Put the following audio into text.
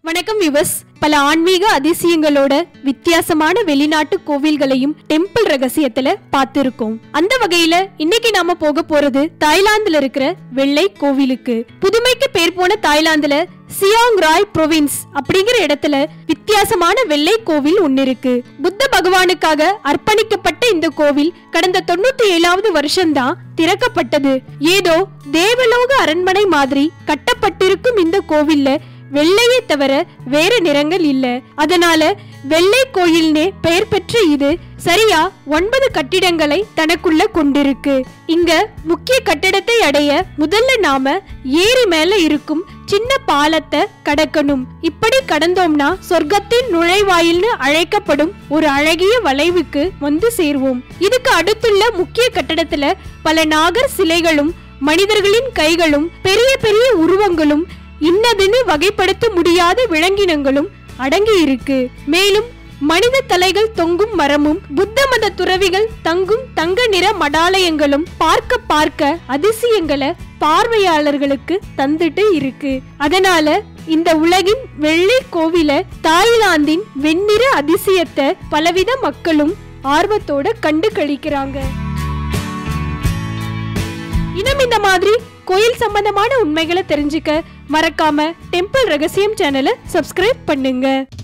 வணக்கம் விவஸ் பல ஆன்மீக அதிசயங்களோட வித்தியாசமான வெளிநாட்டு கோவில்களையும் டெம்பிள் ரகசியத்துல பார்த்திருக்கோம் அந்த வகையில இன்னைக்கு நாம போக போறது தாய்லாந்துல இருக்கிற வெள்ளை கோவிலுக்கு புதுமைக்கு பேர் போன தாய்லாந்துல சியாங் ராய் ப்ரொவின்ஸ் அப்படிங்கிற இடத்துல வித்தியாசமான வெள்ளை கோவில் ஒன்னு இருக்கு புத்த பகவானுக்காக அர்ப்பணிக்கப்பட்ட இந்த கோவில் கடந்த தொண்ணூத்தி ஏழாவது வருஷம்தான் திறக்கப்பட்டது ஏதோ தேவலோக அரண்மனை மாதிரி கட்டப்பட்டிருக்கும் இந்த கோவில்ல வெள்ளையை தவிர வேற நிறங்கள் இல்ல அதனால வெள்ளை கோயில்னே பெயர் பெற்ற இது சரியா ஒன்பது கட்டிடங்களை தனக்குள்ள கொண்டிருக்கு இங்க முக்கிய கட்டிடத்தை அடைய முதல்ல நாம ஏரி மேல இருக்கும் சின்ன பாலத்தை கடக்கணும் இப்படி கடந்தோம்னா சொர்க்கத்தின் நுழைவாயில்னு அழைக்கப்படும் ஒரு அழகிய வளைவுக்கு வந்து சேர்வோம் இதுக்கு அடுத்துள்ள முக்கிய கட்டடத்துல பல நாகர் சிலைகளும் மனிதர்களின் கைகளும் பெரிய பெரிய உருவங்களும் இன்னதுன்னு வகைப்படுத்த முடியாத விலங்கினங்களும் அடங்கி இருக்கு மேலும் மனித தலைகள் தொங்கும் மரமும் புத்த மத துறவிகள் தங்கும் தங்க நிற மடாலயங்களும் பார்க்க பார்க்க அதிசயங்களை பார்வையாளர்களுக்கு தந்துட்டு இருக்கு அதனால இந்த உலகின் வெள்ளை கோவில தாய்லாந்தின் வெண்ணிற அதிசயத்தை பலவித மக்களும் ஆர்வத்தோட கண்டு கழிக்கிறாங்க இன்னும் இந்த மாதிரி கோயில் சம்பந்தமான உண்மைகளை தெரிஞ்சுக்க மறக்காம டெம்பிள் ரகசியம் சேனலை சப்ஸ்கிரைப் பண்ணுங்க